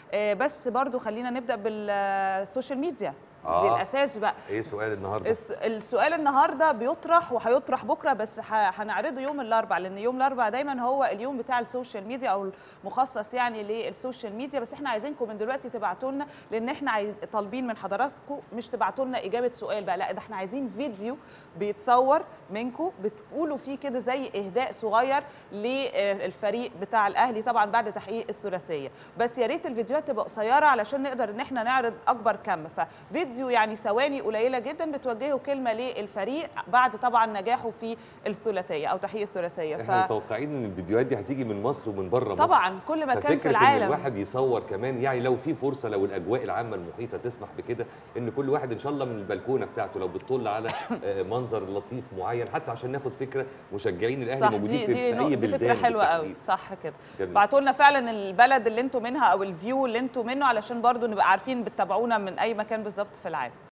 آه، بس برضو خلينا نبدا بالسوشيال ميديا دي آه. الاساس بقى ايه سؤال النهارده الس- السؤال النهارده بيطرح وهيطرح بكره بس ه- هنعرضه يوم الاربعاء لان يوم الاربعاء دايما هو اليوم بتاع السوشيال ميديا او المخصص يعني للسوشيال ميديا بس احنا عايزينكم من دلوقتي تبعتوا لنا لان احنا عايز طالبين من حضراتكم مش تبعتوا لنا اجابه سؤال بقى لا ده احنا عايزين فيديو بيتصور منكم بتقولوا فيه كده زي اهداء صغير للفريق بتاع الاهلي طبعا بعد تحقيق الثلاثيه بس يا ريت الفيديوهات تبقى قصيره علشان نقدر ان احنا نعرض اكبر كم ففيديو يعني ثواني قليله جدا بتوجهوا كلمه للفريق بعد طبعا نجاحه في الثلاثيه او تحقيق الثلاثيه احنا متوقعين ان الفيديوهات دي هتيجي من مصر ومن بره مصر طبعا كل مكان في ففكرة العالم ان الواحد يصور كمان يعني لو في فرصه لو الاجواء العامه المحيطه تسمح بكده ان كل واحد ان شاء الله من البلكونه بتاعته لو بتطل على آه، منظر لطيف معين حتى عشان ناخد فكره مشجعين الاهلي صح موجودين دي في دي, في نق- اي دي بلدان فكره حلوه قوي بالتحديد. صح كده جميل. بعتوا لنا فعلا البلد اللي انتوا منها او الفيو اللي انتوا منه علشان برضو نبقى عارفين بتتابعونا من اي مكان بالظبط في العالم